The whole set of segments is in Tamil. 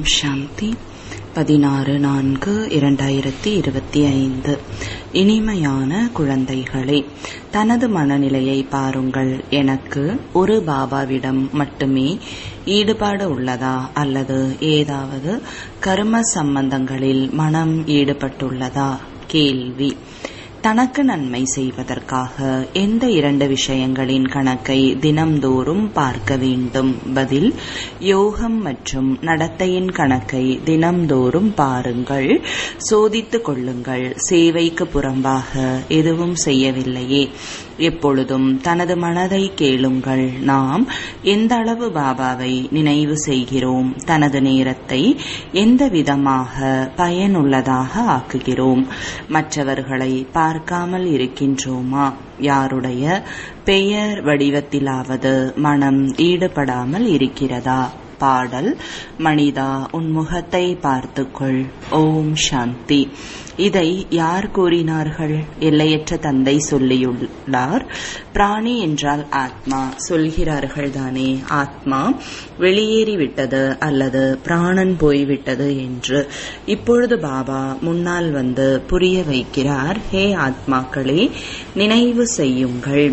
ஓம் சாந்தி பதினாறு நான்கு இரண்டாயிரத்தி இருபத்தி ஐந்து இனிமையான குழந்தைகளே தனது மனநிலையை பாருங்கள் எனக்கு ஒரு பாபாவிடம் மட்டுமே ஈடுபாடு உள்ளதா அல்லது ஏதாவது கர்ம சம்பந்தங்களில் மனம் ஈடுபட்டுள்ளதா கேள்வி தனக்கு நன்மை செய்வதற்காக எந்த இரண்டு விஷயங்களின் கணக்கை தினம்தோறும் பார்க்க வேண்டும் பதில் யோகம் மற்றும் நடத்தையின் கணக்கை தினம்தோறும் பாருங்கள் சோதித்துக் கொள்ளுங்கள் சேவைக்கு புறம்பாக எதுவும் செய்யவில்லையே எப்பொழுதும் தனது மனதை கேளுங்கள் நாம் எந்த அளவு பாபாவை நினைவு செய்கிறோம் தனது நேரத்தை எந்த விதமாக பயனுள்ளதாக ஆக்குகிறோம் மற்றவர்களை பார்க்காமல் இருக்கின்றோமா யாருடைய பெயர் வடிவத்திலாவது மனம் ஈடுபடாமல் இருக்கிறதா பாடல் மனிதா உன் முகத்தை பார்த்துக்கொள் ஓம் சாந்தி இதை யார் கூறினார்கள் எல்லையற்ற தந்தை சொல்லியுள்ளார் பிராணி என்றால் ஆத்மா சொல்கிறார்கள் தானே ஆத்மா வெளியேறிவிட்டது அல்லது பிராணன் போய்விட்டது என்று இப்பொழுது பாபா முன்னால் வந்து புரிய வைக்கிறார் ஹே ஆத்மாக்களே நினைவு செய்யுங்கள்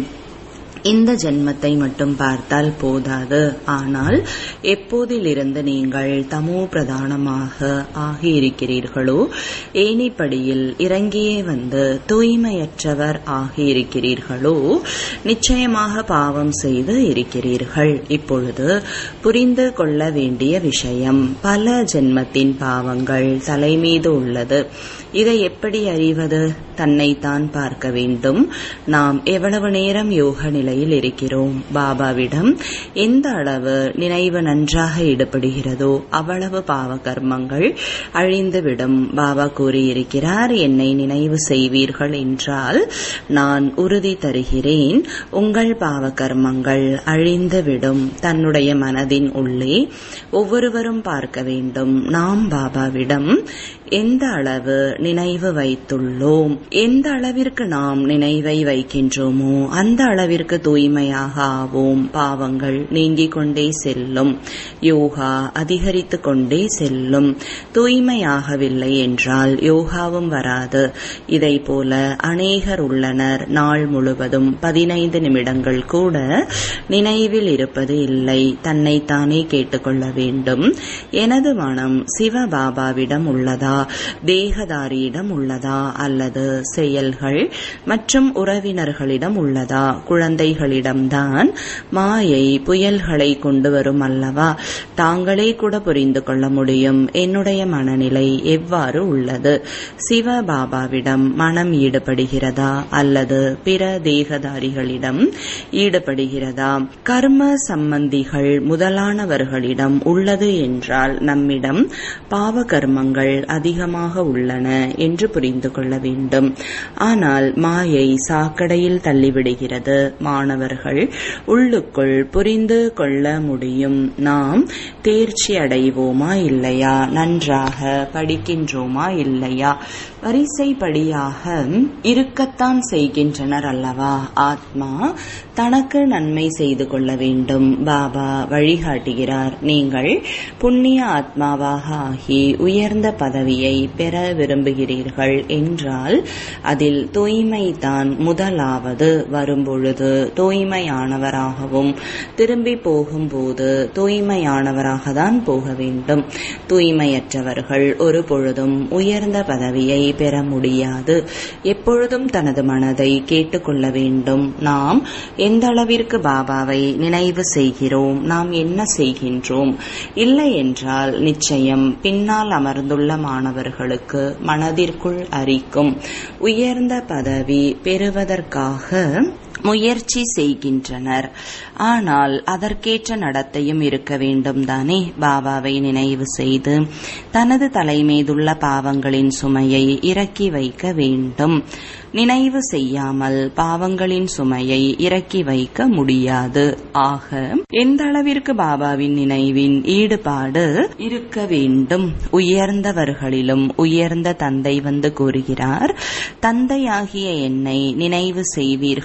இந்த ஜென்மத்தை மட்டும் பார்த்தால் போதாது ஆனால் எப்போதிலிருந்து நீங்கள் தமோ பிரதானமாக ஆகியிருக்கிறீர்களோ ஏனிப்படியில் இறங்கியே வந்து தூய்மையற்றவர் ஆகியிருக்கிறீர்களோ நிச்சயமாக பாவம் செய்து இருக்கிறீர்கள் இப்பொழுது புரிந்து கொள்ள வேண்டிய விஷயம் பல ஜென்மத்தின் பாவங்கள் தலைமீது உள்ளது இதை எப்படி அறிவது தன்னைத்தான் பார்க்க வேண்டும் நாம் எவ்வளவு நேரம் யோக நிலையில் இருக்கிறோம் பாபாவிடம் எந்த அளவு நினைவு நன்றாக ஈடுபடுகிறதோ அவ்வளவு பாவ கர்மங்கள் அழிந்துவிடும் பாபா கூறியிருக்கிறார் என்னை நினைவு செய்வீர்கள் என்றால் நான் உறுதி தருகிறேன் உங்கள் பாவ கர்மங்கள் அழிந்துவிடும் தன்னுடைய மனதின் உள்ளே ஒவ்வொருவரும் பார்க்க வேண்டும் நாம் பாபாவிடம் எந்த அளவு நினைவு வைத்துள்ளோம் எந்த அளவிற்கு நாம் நினைவை வைக்கின்றோமோ அந்த அளவிற்கு தூய்மையாக ஆவோம் பாவங்கள் நீங்கிக் கொண்டே செல்லும் யோகா அதிகரித்து கொண்டே செல்லும் தூய்மையாகவில்லை என்றால் யோகாவும் வராது இதை போல அநேகர் உள்ளனர் நாள் முழுவதும் பதினைந்து நிமிடங்கள் கூட நினைவில் இருப்பது இல்லை தன்னைத்தானே கேட்டுக்கொள்ள வேண்டும் எனது மனம் சிவபாபாவிடம் உள்ளதா தேகதாரியிடம் உள்ளதா அல்லது செயல்கள் மற்றும் உறவினர்களிடம் உள்ளதா குழந்தைகளிடம்தான் மாயை புயல்களை கொண்டு வரும் அல்லவா தாங்களே கூட புரிந்து கொள்ள முடியும் என்னுடைய மனநிலை எவ்வாறு உள்ளது சிவபாபாவிடம் மனம் ஈடுபடுகிறதா அல்லது பிற தேகதாரிகளிடம் ஈடுபடுகிறதா கர்ம சம்பந்திகள் முதலானவர்களிடம் உள்ளது என்றால் நம்மிடம் பாவ கர்மங்கள் அதிகமாக உள்ளன என்று புரிந்து கொள்ள வேண்டும் ஆனால் மாயை சாக்கடையில் தள்ளிவிடுகிறது மாணவர்கள் உள்ளுக்குள் புரிந்து கொள்ள முடியும் நாம் தேர்ச்சி அடைவோமா இல்லையா நன்றாக படிக்கின்றோமா இல்லையா வரிசைப்படியாக இருக்கத்தான் செய்கின்றனர் அல்லவா ஆத்மா தனக்கு நன்மை செய்து கொள்ள வேண்டும் பாபா வழிகாட்டுகிறார் நீங்கள் புண்ணிய ஆத்மாவாக ஆகி உயர்ந்த பதவியை பெற விரும்புகிறீர்கள் என்றால் அதில் தூய்மை தான் முதலாவது வரும்பொழுது தூய்மையானவராகவும் திரும்பி போகும்போது தூய்மையானவராக தான் போக வேண்டும் தூய்மையற்றவர்கள் ஒரு பொழுதும் உயர்ந்த பதவியை பெற முடியாது எப்பொழுதும் தனது மனதை கேட்டுக்கொள்ள வேண்டும் நாம் எந்த அளவிற்கு பாபாவை நினைவு செய்கிறோம் நாம் என்ன செய்கின்றோம் இல்லை என்றால் நிச்சயம் பின்னால் அமர்ந்துள்ள மாணவர்களுக்கு மனதிற்குள் அரிக்கும் உயர்ந்த பதவி பெறுவதற்காக முயற்சி செய்கின்றனர் ஆனால் அதற்கேற்ற நடத்தையும் இருக்க வேண்டும் தானே பாபாவை நினைவு செய்து தனது தலைமீதுள்ள பாவங்களின் சுமையை இறக்கி வைக்க வேண்டும் நினைவு செய்யாமல் பாவங்களின் சுமையை இறக்கி வைக்க முடியாது ஆக எந்த அளவிற்கு பாபாவின் நினைவின் ஈடுபாடு இருக்க வேண்டும் உயர்ந்தவர்களிலும் உயர்ந்த தந்தை வந்து கூறுகிறார் தந்தையாகிய என்னை நினைவு செய்வீர்கள் என்று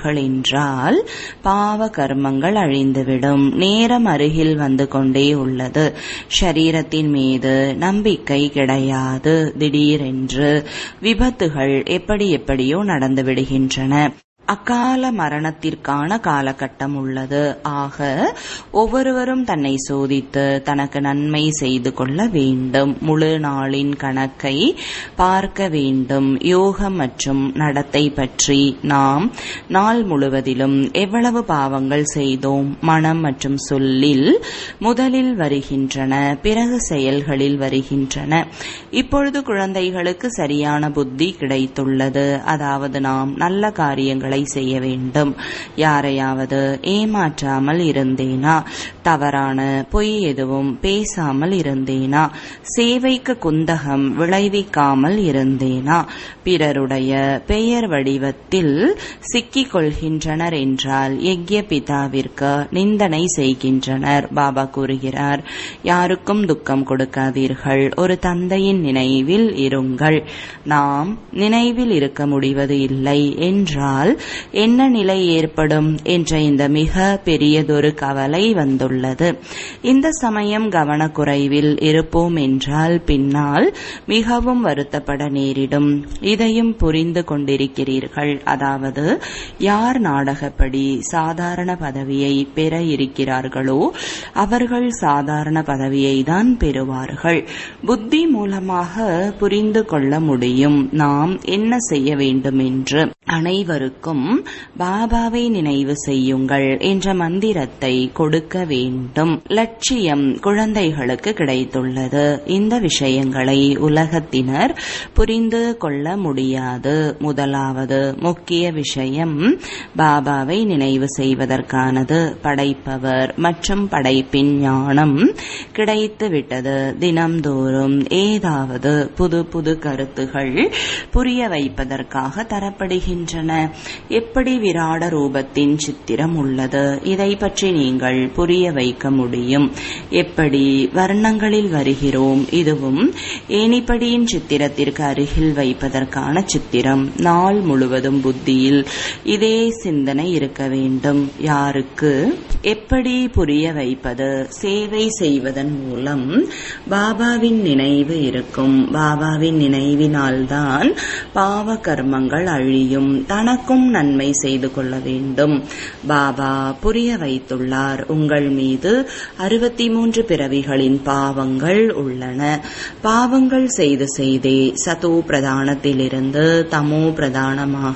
என்றால் பாவ கர்மங்கள் அழிந்துவிடும் நேரம் அருகில் வந்து கொண்டே உள்ளது ஷரீரத்தின் மீது நம்பிக்கை கிடையாது திடீரென்று விபத்துகள் எப்படி எப்படியோ நடந்து விடுகின்றன அக்கால மரணத்திற்கான காலகட்டம் உள்ளது ஆக ஒவ்வொருவரும் தன்னை சோதித்து தனக்கு நன்மை செய்து கொள்ள வேண்டும் முழு நாளின் கணக்கை பார்க்க வேண்டும் யோகம் மற்றும் நடத்தை பற்றி நாம் நாள் முழுவதிலும் எவ்வளவு பாவங்கள் செய்தோம் மனம் மற்றும் சொல்லில் முதலில் வருகின்றன பிறகு செயல்களில் வருகின்றன இப்பொழுது குழந்தைகளுக்கு சரியான புத்தி கிடைத்துள்ளது அதாவது நாம் நல்ல காரியங்களை செயல்களை செய்ய வேண்டும் யாரையாவது ஏமாற்றாமல் இருந்தேனா தவறான பொய் எதுவும் பேசாமல் இருந்தேனா சேவைக்கு குந்தகம் விளைவிக்காமல் இருந்தேனா பிறருடைய பெயர் வடிவத்தில் சிக்கிக் கொள்கின்றனர் என்றால் யக்ய பிதாவிற்கு நிந்தனை செய்கின்றனர் பாபா கூறுகிறார் யாருக்கும் துக்கம் கொடுக்காதீர்கள் ஒரு தந்தையின் நினைவில் இருங்கள் நாம் நினைவில் இருக்க முடிவது இல்லை என்றால் என்ன நிலை ஏற்படும் என்ற இந்த மிக பெரியதொரு கவலை வந்துள்ளது இந்த சமயம் கவனக்குறைவில் இருப்போம் என்றால் பின்னால் மிகவும் வருத்தப்பட நேரிடும் இதையும் புரிந்து கொண்டிருக்கிறீர்கள் அதாவது யார் நாடகப்படி சாதாரண பதவியை பெற இருக்கிறார்களோ அவர்கள் சாதாரண பதவியை தான் பெறுவார்கள் புத்தி மூலமாக புரிந்து கொள்ள முடியும் நாம் என்ன செய்ய வேண்டும் என்று அனைவருக்கும் பாபாவை நினைவு செய்யுங்கள் என்ற மந்திரத்தை கொடுக்க வேண்டும் லட்சியம் குழந்தைகளுக்கு கிடைத்துள்ளது இந்த விஷயங்களை உலகத்தினர் புரிந்து கொள்ள முடியாது முதலாவது முக்கிய விஷயம் பாபாவை நினைவு செய்வதற்கானது படைப்பவர் மற்றும் படைப்பின் ஞானம் கிடைத்துவிட்டது தினம்தோறும் ஏதாவது புது புது கருத்துகள் புரிய வைப்பதற்காக தரப்படுகின்றன எப்படி விராட ரூபத்தின் சித்திரம் உள்ளது இதை பற்றி நீங்கள் புரிய வைக்க முடியும் எப்படி வர்ணங்களில் வருகிறோம் இதுவும் ஏணிப்படியின் சித்திரத்திற்கு அருகில் வைப்பதற்கான சித்திரம் நாள் முழுவதும் புத்தியில் இதே சிந்தனை இருக்க வேண்டும் யாருக்கு எப்படி புரிய வைப்பது சேவை செய்வதன் மூலம் பாபாவின் நினைவு இருக்கும் பாபாவின் நினைவினால்தான் பாவ கர்மங்கள் அழியும் தனக்கும் நன்மை செய்து கொள்ள வேண்டும் பாபா புரிய வைத்துள்ளார் உங்கள் மீது அறுபத்தி மூன்று பிறவிகளின் பாவங்கள் உள்ளன பாவங்கள் செய்து செய்தே சதோ பிரதானத்திலிருந்து தமோ பிரதானமாக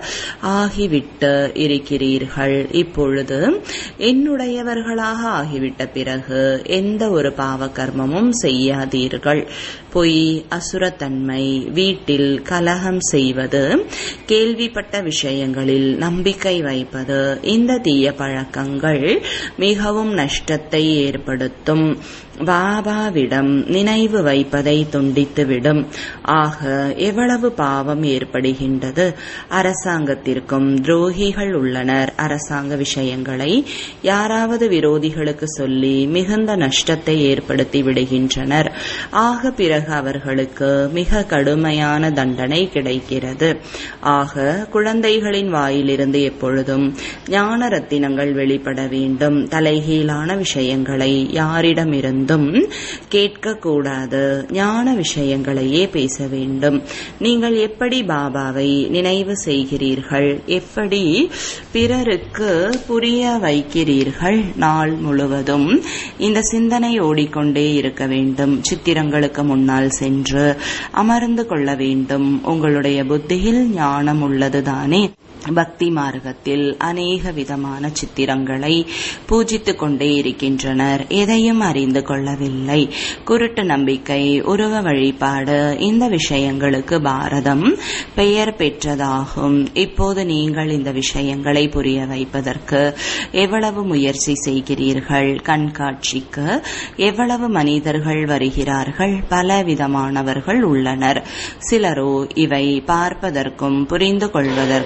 ஆகிவிட்டு இருக்கிறீர்கள் இப்பொழுது என்னுடையவர்களாக ஆகிவிட்ட பிறகு எந்த ஒரு பாவ கர்மமும் செய்யாதீர்கள் பொய் அசுரத்தன்மை வீட்டில் கலகம் செய்வது கேள்விப்பட்ட விஷயங்களில் நம்பிக்கை வைப்பது இந்த தீய பழக்கங்கள் மிகவும் நஷ்டத்தை ஏற்படுத்தும் பாபாவிடம் நினைவு வைப்பதை துண்டித்துவிடும் ஆக எவ்வளவு பாவம் ஏற்படுகின்றது அரசாங்கத்திற்கும் துரோகிகள் உள்ளனர் அரசாங்க விஷயங்களை யாராவது விரோதிகளுக்கு சொல்லி மிகுந்த நஷ்டத்தை ஏற்படுத்தி விடுகின்றனர் ஆக பிறகு அவர்களுக்கு மிக கடுமையான தண்டனை கிடைக்கிறது ஆக குழந்தைகளின் வாயிலிருந்து எப்பொழுதும் ஞான ரத்தினங்கள் வெளிப்பட வேண்டும் தலைகீழான விஷயங்களை யாரிடமிருந்து இருந்தும் கேட்கக்கூடாது ஞான விஷயங்களையே பேச வேண்டும் நீங்கள் எப்படி பாபாவை நினைவு செய்கிறீர்கள் எப்படி பிறருக்கு புரிய வைக்கிறீர்கள் நாள் முழுவதும் இந்த சிந்தனை ஓடிக்கொண்டே இருக்க வேண்டும் சித்திரங்களுக்கு முன்னால் சென்று அமர்ந்து கொள்ள வேண்டும் உங்களுடைய புத்தியில் ஞானம் உள்ளதுதானே பக்தி மார்க்கத்தில் அநேக விதமான சித்திரங்களை பூஜித்துக் கொண்டே இருக்கின்றனர் எதையும் அறிந்து கொள்ளவில்லை குருட்டு நம்பிக்கை உருவ வழிபாடு இந்த விஷயங்களுக்கு பாரதம் பெயர் பெற்றதாகும் இப்போது நீங்கள் இந்த விஷயங்களை புரிய வைப்பதற்கு எவ்வளவு முயற்சி செய்கிறீர்கள் கண்காட்சிக்கு எவ்வளவு மனிதர்கள் வருகிறார்கள் பல விதமானவர்கள் உள்ளனர் சிலரோ இவை பார்ப்பதற்கும் புரிந்து கொள்வதற்கும்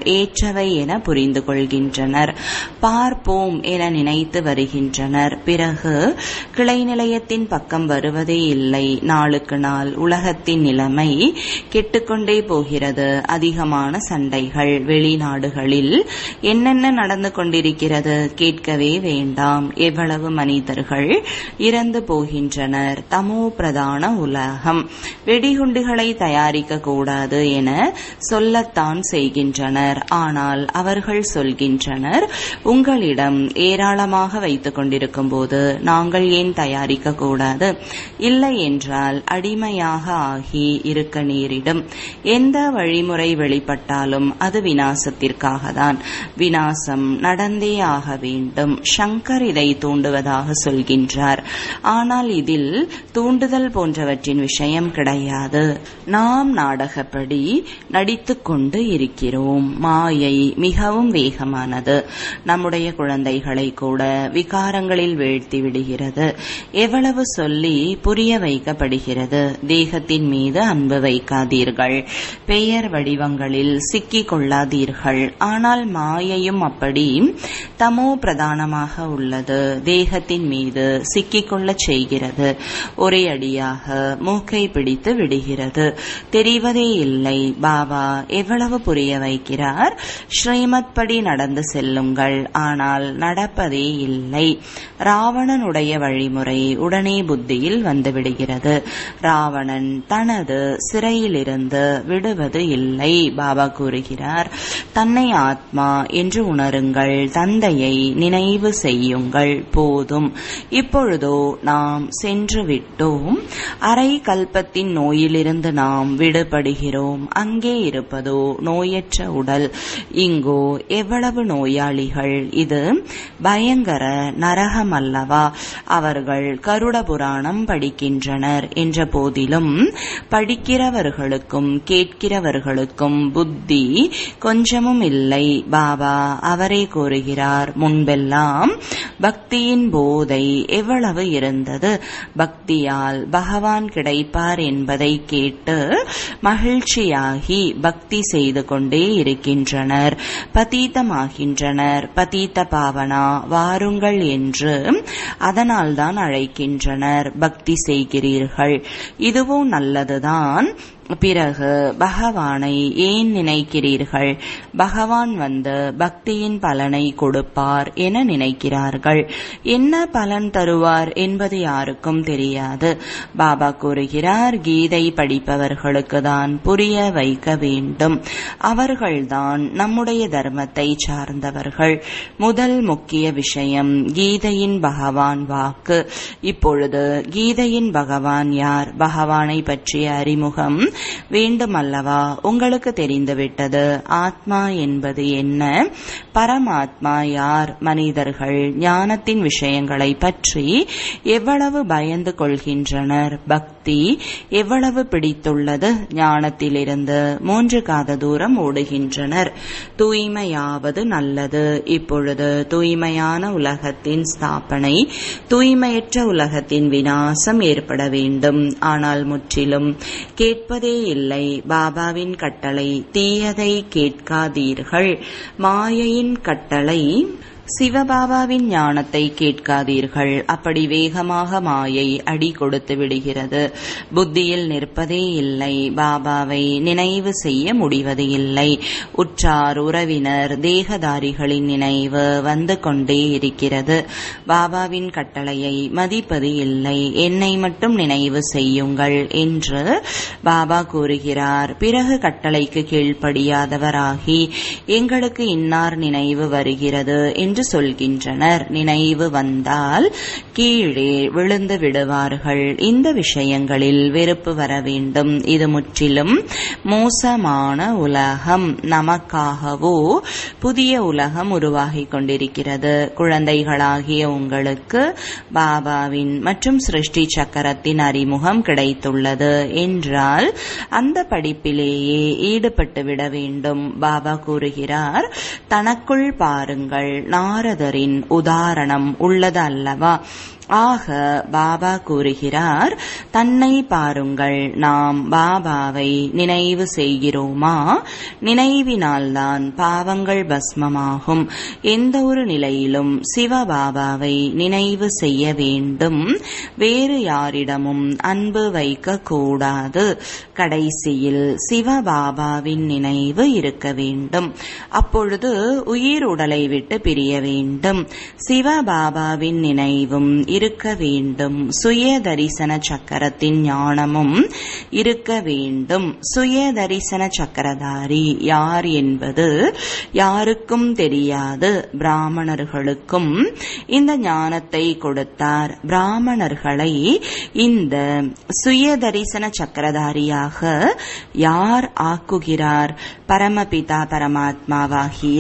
ஏற்றவை என புரிந்து கொள்கின்றனர் பார்ப்போம் என நினைத்து வருகின்றனர் பிறகு கிளை நிலையத்தின் பக்கம் வருவதே இல்லை நாளுக்கு நாள் உலகத்தின் நிலைமை கெட்டுக்கொண்டே போகிறது அதிகமான சண்டைகள் வெளிநாடுகளில் என்னென்ன நடந்து கொண்டிருக்கிறது கேட்கவே வேண்டாம் எவ்வளவு மனிதர்கள் இறந்து போகின்றனர் தமோ பிரதான உலகம் வெடிகுண்டுகளை தயாரிக்க கூடாது என சொல்லத்தான் செய்கின்றனர் ஆனால் அவர்கள் சொல்கின்றனர் உங்களிடம் ஏராளமாக வைத்துக் கொண்டிருக்கும் போது நாங்கள் ஏன் தயாரிக்க கூடாது இல்லை என்றால் அடிமையாக ஆகி இருக்க நேரிடும் எந்த வழிமுறை வெளிப்பட்டாலும் அது வினாசத்திற்காக தான் வினாசம் நடந்தே ஆக வேண்டும் சங்கர் இதை தூண்டுவதாக சொல்கின்றார் ஆனால் இதில் தூண்டுதல் போன்றவற்றின் விஷயம் கிடையாது நாம் நாடகப்படி நடித்துக் கொண்டு இருக்கிறோம் மாயை மிகவும் வேகமானது நம்முடைய குழந்தைகளை கூட விகாரங்களில் வீழ்த்தி விடுகிறது எவ்வளவு சொல்லி புரிய வைக்கப்படுகிறது தேகத்தின் மீது அன்பு வைக்காதீர்கள் பெயர் வடிவங்களில் சிக்கிக் கொள்ளாதீர்கள் ஆனால் மாயையும் அப்படி தமோ பிரதானமாக உள்ளது தேகத்தின் மீது சிக்கிக்கொள்ளச் செய்கிறது ஒரே அடியாக மூக்கை பிடித்து விடுகிறது தெரிவதே இல்லை பாபா எவ்வளவு புரிய வைக்கிறார் ஸ்ரீமத் படி நடந்து செல்லுங்கள் ஆனால் நடப்பதே இல்லை ராவணனுடைய வழிமுறை உடனே புத்தியில் வந்துவிடுகிறது ராவணன் தனது சிறையிலிருந்து விடுவது இல்லை பாபா கூறுகிறார் தன்னை ஆத்மா என்று உணருங்கள் தந்தையை நினைவு செய்யுங்கள் போதும் இப்பொழுதோ நாம் சென்று விட்டோம் அரை கல்பத்தின் நோயிலிருந்து நாம் விடுபடுகிறோம் அங்கே இருப்பதோ நோயற்ற உடல் இங்கோ எவ்வளவு நோயாளிகள் இது பயங்கர நரகம் அல்லவா அவர்கள் கருட புராணம் படிக்கின்றனர் என்ற போதிலும் படிக்கிறவர்களுக்கும் கேட்கிறவர்களுக்கும் புத்தி கொஞ்சமும் இல்லை பாபா அவரே கூறுகிறார் முன்பெல்லாம் பக்தியின் போதை எவ்வளவு இருந்தது பக்தியால் பகவான் கிடைப்பார் என்பதை கேட்டு மகிழ்ச்சியாகி பக்தி செய்து கொண்டே இருக்கின்றனர் பதீதமாகின்றனர் பதீத பாவனா வாருங்கள் என்று அதனால்தான் அழைக்கின்றனர் பக்தி செய்கிறீர்கள் இதுவும் நல்லதுதான் பிறகு பகவானை ஏன் நினைக்கிறீர்கள் பகவான் வந்து பக்தியின் பலனை கொடுப்பார் என நினைக்கிறார்கள் என்ன பலன் தருவார் என்பது யாருக்கும் தெரியாது பாபா கூறுகிறார் கீதை படிப்பவர்களுக்கு தான் புரிய வைக்க வேண்டும் அவர்கள்தான் நம்முடைய தர்மத்தை சார்ந்தவர்கள் முதல் முக்கிய விஷயம் கீதையின் பகவான் வாக்கு இப்பொழுது கீதையின் பகவான் யார் பகவானை பற்றிய அறிமுகம் வேண்டுமல்லவா உங்களுக்கு தெரிந்துவிட்டது ஆத்மா என்பது என்ன பரமாத்மா யார் மனிதர்கள் ஞானத்தின் விஷயங்களை பற்றி எவ்வளவு பயந்து கொள்கின்றனர் பக்தி எவ்வளவு பிடித்துள்ளது ஞானத்திலிருந்து மூன்று காத தூரம் ஓடுகின்றனர் தூய்மையாவது நல்லது இப்பொழுது தூய்மையான உலகத்தின் ஸ்தாபனை தூய்மையற்ற உலகத்தின் வினாசம் ஏற்பட வேண்டும் ஆனால் முற்றிலும் கேட்பதே இல்லை பாபாவின் கட்டளை தீயதை கேட்காதீர்கள் மாயையின் கட்டளை சிவபாபாவின் ஞானத்தை கேட்காதீர்கள் அப்படி வேகமாக மாயை அடி கொடுத்து விடுகிறது புத்தியில் நிற்பதே இல்லை பாபாவை நினைவு செய்ய முடிவது இல்லை உற்றார் உறவினர் தேகதாரிகளின் நினைவு வந்து கொண்டே இருக்கிறது பாபாவின் கட்டளையை மதிப்பது இல்லை என்னை மட்டும் நினைவு செய்யுங்கள் என்று பாபா கூறுகிறார் பிறகு கட்டளைக்கு கீழ்ப்படியாதவராகி எங்களுக்கு இன்னார் நினைவு வருகிறது என்று சொல்கின்றனர் நினைவு வந்தால் கீழே விழுந்து விடுவார்கள் இந்த விஷயங்களில் வெறுப்பு வர வேண்டும் இது முற்றிலும் மோசமான உலகம் நமக்காகவோ புதிய உலகம் உருவாகிக் கொண்டிருக்கிறது குழந்தைகளாகிய உங்களுக்கு பாபாவின் மற்றும் சிருஷ்டி சக்கரத்தின் அறிமுகம் கிடைத்துள்ளது என்றால் அந்த படிப்பிலேயே ஈடுபட்டு விட வேண்டும் பாபா கூறுகிறார் தனக்குள் பாருங்கள் நாரதரின் உதாரணம் உள்ளது அல்லவா ஆக பாபா கூறுகிறார் தன்னை பாருங்கள் நாம் பாபாவை நினைவு செய்கிறோமா நினைவினால்தான் பாவங்கள் பஸ்மமாகும் எந்த ஒரு நிலையிலும் சிவபாபாவை நினைவு செய்ய வேண்டும் வேறு யாரிடமும் அன்பு வைக்க கூடாது கடைசியில் சிவபாபாவின் நினைவு இருக்க வேண்டும் அப்பொழுது உயிர் உடலை விட்டு பிரிய வேண்டும் சிவபாபாவின் நினைவும் இருக்க வேண்டும் சுய தரிசன சக்கரத்தின் ஞானமும் இருக்க வேண்டும் சுய தரிசன சக்கரதாரி யார் என்பது யாருக்கும் தெரியாது பிராமணர்களுக்கும் இந்த ஞானத்தை கொடுத்தார் பிராமணர்களை இந்த சுய தரிசன சக்கரதாரியாக யார் ஆக்குகிறார் பரமபிதா பரமாத்மாவாகிய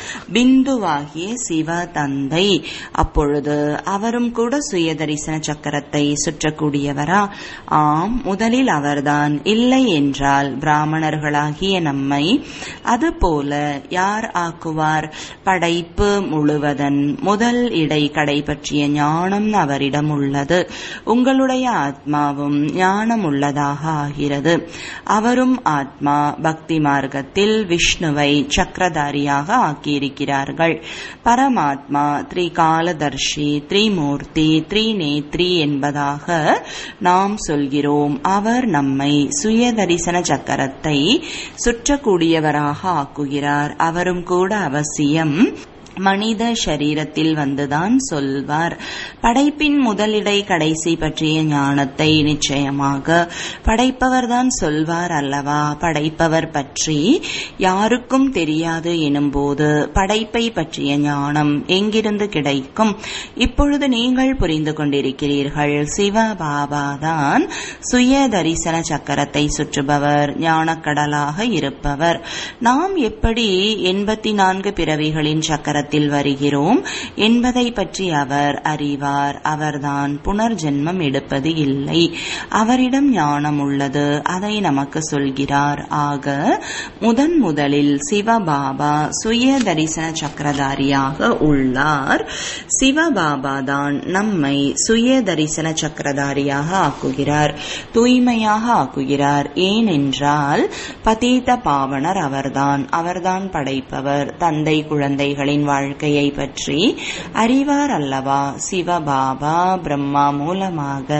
பிந்துவாகிய சிவ தந்தை அப்பொழுது அவரும் கூட சுய தரிசன சக்கரத்தை சுற்றக்கூடியவரா ஆம் முதலில் அவர்தான் இல்லை என்றால் பிராமணர்களாகிய நம்மை அதுபோல யார் ஆக்குவார் படைப்பு முழுவதன் முதல் இடை கடை பற்றிய ஞானம் அவரிடம் உள்ளது உங்களுடைய ஆத்மாவும் ஞானம் உள்ளதாக ஆகிறது அவரும் ஆத்மா பக்தி மார்க்கத்தில் விஷ்ணுவை சக்கரதாரியாக ஆக்கியிருக்கிறார்கள் பரமாத்மா திரிகாலதர்ஷி திரிமூர்த்தி த்ரிநேத்ரி என்பதாக நாம் சொல்கிறோம் அவர் நம்மை சுய தரிசன சக்கரத்தை சுற்றக்கூடியவராக ஆக்குகிறார் அவரும் கூட அவசியம் மனித சரீரத்தில் வந்துதான் சொல்வார் படைப்பின் முதலிடை கடைசி பற்றிய ஞானத்தை நிச்சயமாக படைப்பவர்தான் சொல்வார் அல்லவா படைப்பவர் பற்றி யாருக்கும் தெரியாது எனும்போது படைப்பை பற்றிய ஞானம் எங்கிருந்து கிடைக்கும் இப்பொழுது நீங்கள் புரிந்து கொண்டிருக்கிறீர்கள் சிவ பாபாதான் சுய தரிசன சக்கரத்தை சுற்றுபவர் ஞானக்கடலாக இருப்பவர் நாம் எப்படி எண்பத்தி நான்கு பிறவிகளின் சக்கர சக்கரத்தில் வருகிறோம் என்பதை பற்றி அவர் அறிவார் அவர்தான் புனர்ஜென்மம் எடுப்பது இல்லை அவரிடம் ஞானம் உள்ளது அதை நமக்கு சொல்கிறார் ஆக முதன் முதலில் சிவபாபா சுய தரிசன சக்கரதாரியாக உள்ளார் சிவபாபா தான் நம்மை சுய தரிசன சக்கரதாரியாக ஆக்குகிறார் தூய்மையாக ஆக்குகிறார் ஏனென்றால் பதீத பாவனர் அவர்தான் அவர்தான் படைப்பவர் தந்தை குழந்தைகளின் வாழ்க்கையை பற்றி அறிவார் அல்லவா சிவபாபா பிரம்மா மூலமாக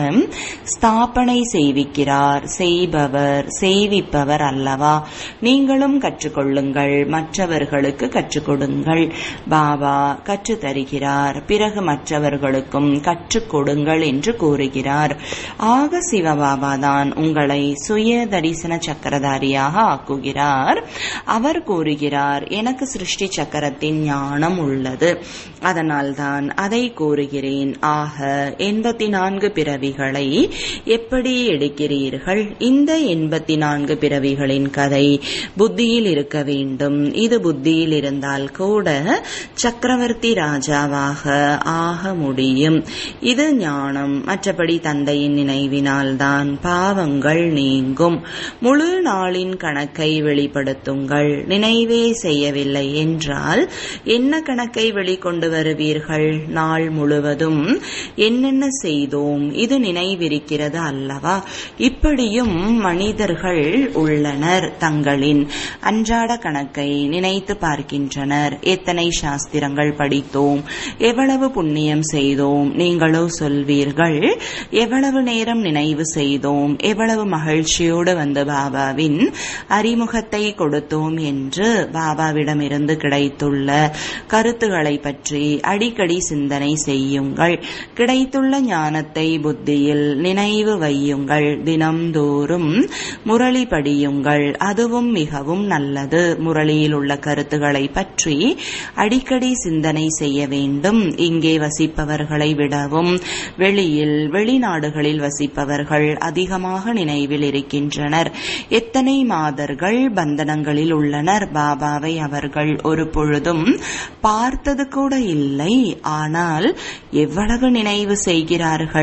ஸ்தாபனை செய்விக்கிறார் செய்பவர் செய்விப்பவர் அல்லவா நீங்களும் கற்றுக்கொள்ளுங்கள் மற்றவர்களுக்கு கற்றுக் கொடுங்கள் பாபா கற்று தருகிறார் பிறகு மற்றவர்களுக்கும் கற்றுக் கொடுங்கள் என்று கூறுகிறார் ஆக சிவபாபா தான் உங்களை சுய தரிசன சக்கரதாரியாக ஆக்குகிறார் அவர் கூறுகிறார் எனக்கு சிருஷ்டி சக்கரத்தின் ஞானம் உள்ளது அதனால்தான் அதை கூறுகிறேன் ஆக எண்பத்தி நான்கு பிறவிகளை எப்படி எடுக்கிறீர்கள் இந்த எண்பத்தி நான்கு பிறவிகளின் கதை புத்தியில் இருக்க வேண்டும் இது புத்தியில் இருந்தால் கூட சக்கரவர்த்தி ராஜாவாக ஆக முடியும் இது ஞானம் மற்றபடி தந்தையின் நினைவினால்தான் பாவங்கள் நீங்கும் முழு நாளின் கணக்கை வெளிப்படுத்துங்கள் நினைவே செய்யவில்லை என்றால் என்ன கணக்கை வெளிக்கொண்டு வருவீர்கள் நாள் முழுவதும் என்னென்ன செய்தோம் இது நினைவிருக்கிறது அல்லவா இப்படியும் மனிதர்கள் உள்ளனர் தங்களின் அன்றாட கணக்கை நினைத்து பார்க்கின்றனர் எத்தனை சாஸ்திரங்கள் படித்தோம் எவ்வளவு புண்ணியம் செய்தோம் நீங்களோ சொல்வீர்கள் எவ்வளவு நேரம் நினைவு செய்தோம் எவ்வளவு மகிழ்ச்சியோடு வந்து பாபாவின் அறிமுகத்தை கொடுத்தோம் என்று பாபாவிடமிருந்து கிடைத்துள்ள கருத்துக்களை பற்றி அடிக்கடி சிந்தனை செய்யுங்கள் கிடைத்துள்ள ஞானத்தை புத்தியில் நினைவு வையுங்கள் தினம்தோறும் முரளி படியுங்கள் அதுவும் மிகவும் நல்லது முரளியில் உள்ள கருத்துக்களை பற்றி அடிக்கடி சிந்தனை செய்ய வேண்டும் இங்கே வசிப்பவர்களை விடவும் வெளியில் வெளிநாடுகளில் வசிப்பவர்கள் அதிகமாக நினைவில் இருக்கின்றனர் எத்தனை மாதர்கள் பந்தனங்களில் உள்ளனர் பாபாவை அவர்கள் ஒரு பொழுதும் பார்த்தது கூட இல்லை ஆனால் எவ்வளவு நினைவு செய்கிறார்கள்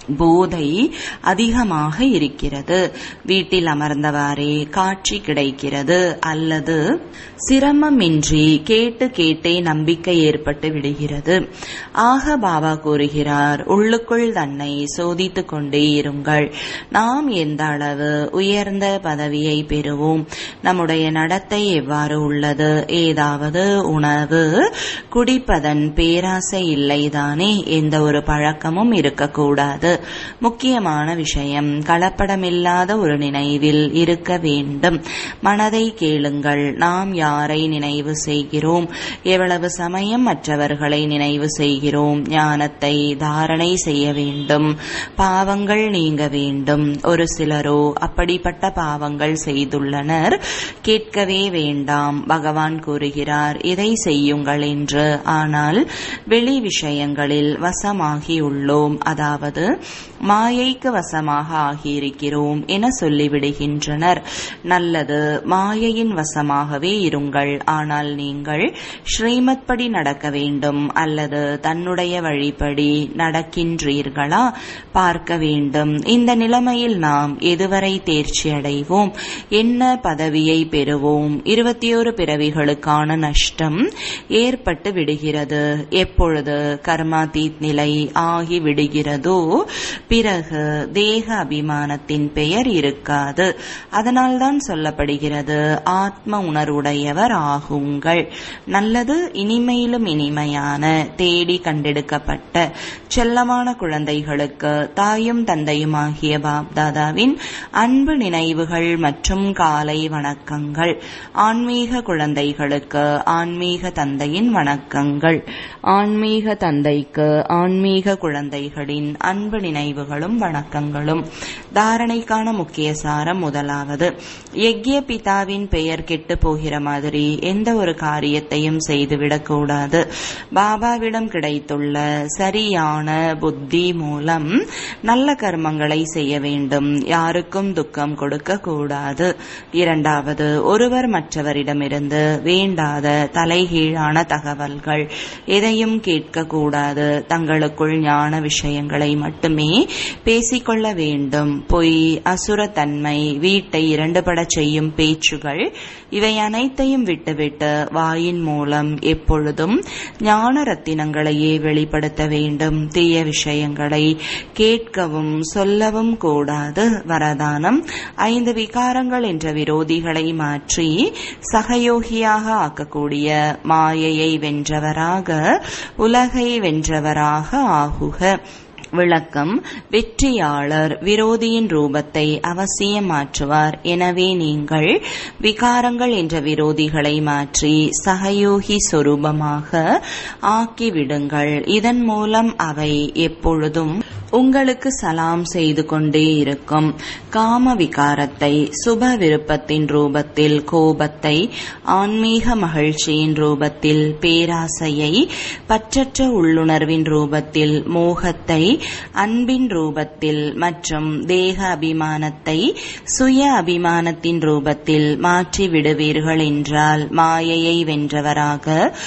போதை அதிகமாக இருக்கிறது வீட்டில் அமர்ந்தவாறே காட்சி கிடைக்கிறது அல்லது சிரமமின்றி கேட்டு கேட்டே நம்பிக்கை ஏற்பட்டு விடுகிறது ஆக பாபா கூறுகிறார் உள்ளுக்குள் தன்னை சோதித்துக் கொண்டே இருங்கள் நாம் எந்த அளவு உயர்ந்த பதவியை பெறுவோம் நம்முடைய நடத்தை எவ்வாறு உள்ளது ஏதாவது உணவு குடிப்பதன் பேராசை இல்லைதானே எந்த ஒரு பழக்கமும் இருக்கக்கூடாது முக்கியமான விஷயம் கலப்படமில்லாத ஒரு நினைவில் இருக்க வேண்டும் மனதை கேளுங்கள் நாம் யாரை நினைவு செய்கிறோம் எவ்வளவு சமயம் மற்றவர்களை நினைவு செய்கிறோம் ஞானத்தை தாரணை செய்ய வேண்டும் பாவங்கள் நீங்க வேண்டும் ஒரு சிலரோ அப்படிப்பட்ட பாவங்கள் செய்துள்ளனர் கேட்கவே வேண்டாம் பகவான் கூறுகிறார் இதை செய்யுங்கள் என்று ஆனால் வெளி விஷயங்களில் வசமாகியுள்ளோம் அதாவது மாயைக்கு வசமாக ஆகியிருக்கிறோம் என சொல்லிவிடுகின்றனர் நல்லது மாயையின் வசமாகவே இருங்கள் ஆனால் நீங்கள் ஸ்ரீமத் படி நடக்க வேண்டும் அல்லது தன்னுடைய வழிப்படி நடக்கின்றீர்களா பார்க்க வேண்டும் இந்த நிலைமையில் நாம் எதுவரை தேர்ச்சி அடைவோம் என்ன பதவியை பெறுவோம் இருபத்தி ஒரு பிறவிகளுக்கான நஷ்டம் ஏற்பட்டு விடுகிறது எப்பொழுது கர்மாதீத் நிலை ஆகி விடுகிறதோ பிறகு தேக அபிமானத்தின் பெயர் இருக்காது அதனால்தான் சொல்லப்படுகிறது ஆத்ம உணர்வுடையவர் ஆகுங்கள் நல்லது இனிமையிலும் இனிமையான தேடி கண்டெடுக்கப்பட்ட செல்லமான குழந்தைகளுக்கு தாயும் தந்தையுமாகிய பாப்தாதாவின் அன்பு நினைவுகள் மற்றும் காலை வணக்கங்கள் ஆன்மீக குழந்தைகளுக்கு ஆன்மீக தந்தையின் வணக்கங்கள் ஆன்மீக தந்தைக்கு ஆன்மீக குழந்தைகளின் அன்பு நினைவுகளும் வணக்கங்களும் தாரணைக்கான முக்கிய சாரம் முதலாவது யக்ய பிதாவின் பெயர் கெட்டு போகிற மாதிரி எந்த ஒரு காரியத்தையும் செய்துவிடக்கூடாது பாபாவிடம் கிடைத்துள்ள சரியான புத்தி மூலம் நல்ல கர்மங்களை செய்ய வேண்டும் யாருக்கும் துக்கம் கொடுக்க கூடாது இரண்டாவது ஒருவர் மற்றவரிடமிருந்து வேண்டாத தலைகீழான தகவல்கள் எதையும் கேட்கக்கூடாது தங்களுக்குள் ஞான விஷயங்களை மட்டுமே பேசிக்கொள்ள வேண்டும் பொய் அசுரத்தன்மை வீட்டை இரண்டுபடச் செய்யும் பேச்சுகள் இவை அனைத்தையும் விட்டுவிட்டு வாயின் மூலம் எப்பொழுதும் ஞான ரத்தினங்களையே வெளிப்படுத்த வேண்டும் தீய விஷயங்களை கேட்கவும் சொல்லவும் கூடாது வரதானம் ஐந்து விகாரங்கள் என்ற விரோதிகளை மாற்றி சகயோகியாக ஆக்கக்கூடிய மாயையை வென்றவராக உலகை வென்றவராக ஆகுக விளக்கம் வெற்றியாளர் விரோதியின் ரூபத்தை அவசியம் மாற்றுவார் எனவே நீங்கள் விகாரங்கள் என்ற விரோதிகளை மாற்றி சகயோகி சொரூபமாக ஆக்கிவிடுங்கள் இதன் மூலம் அவை எப்பொழுதும் உங்களுக்கு சலாம் செய்து கொண்டே இருக்கும் காம விகாரத்தை சுப விருப்பத்தின் ரூபத்தில் கோபத்தை ஆன்மீக மகிழ்ச்சியின் ரூபத்தில் பேராசையை பற்றற்ற உள்ளுணர்வின் ரூபத்தில் மோகத்தை அன்பின் ரூபத்தில் மற்றும் தேக அபிமானத்தை சுய அபிமானத்தின் ரூபத்தில் மாற்றி விடுவீர்கள் என்றால் மாயையை வென்றவராக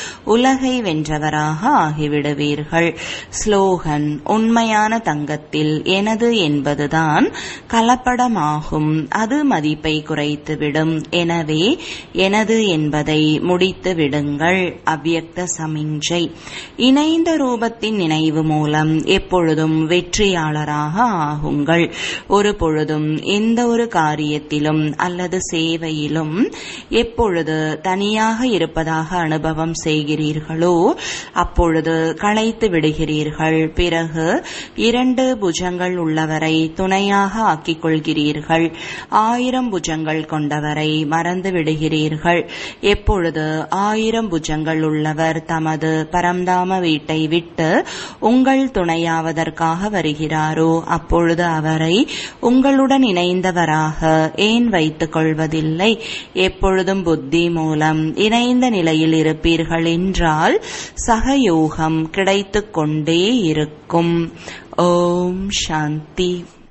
உலகை வென்றவராக ஆகிவிடுவீர்கள் ஸ்லோகன் உண்மையான தங்கத்தில் எனது என்பதுதான் கலப்படமாகும் அது மதிப்பை குறைத்துவிடும் எனவே எனது என்பதை முடித்து விடுங்கள் அவ்யக்த சமிஞ்சை இணைந்த ரூபத்தின் நினைவு மூலம் எப்பொழுதும் வெற்றியாளராக ஆகுங்கள் ஒரு பொழுதும் எந்த ஒரு காரியத்திலும் அல்லது சேவையிலும் எப்பொழுது தனியாக இருப்பதாக அனுபவம் செய்கிறீர்களோ அப்பொழுது களைத்து விடுகிறீர்கள் பிறகு இரண்டு புஜங்கள் உள்ளவரை துணையாக ஆக்கிக் கொள்கிறீர்கள் ஆயிரம் புஜங்கள் கொண்டவரை மறந்து விடுகிறீர்கள் எப்பொழுது ஆயிரம் புஜங்கள் உள்ளவர் தமது பரம்தாம வீட்டை விட்டு உங்கள் துணையாவதற்காக வருகிறாரோ அப்பொழுது அவரை உங்களுடன் இணைந்தவராக ஏன் வைத்துக் கொள்வதில்லை எப்பொழுதும் புத்தி மூலம் இணைந்த நிலையில் இருப்பீர்கள் என்றால் சகயோகம் கிடைத்துக் கொண்டே இருக்கும் ஓம் சாந்தி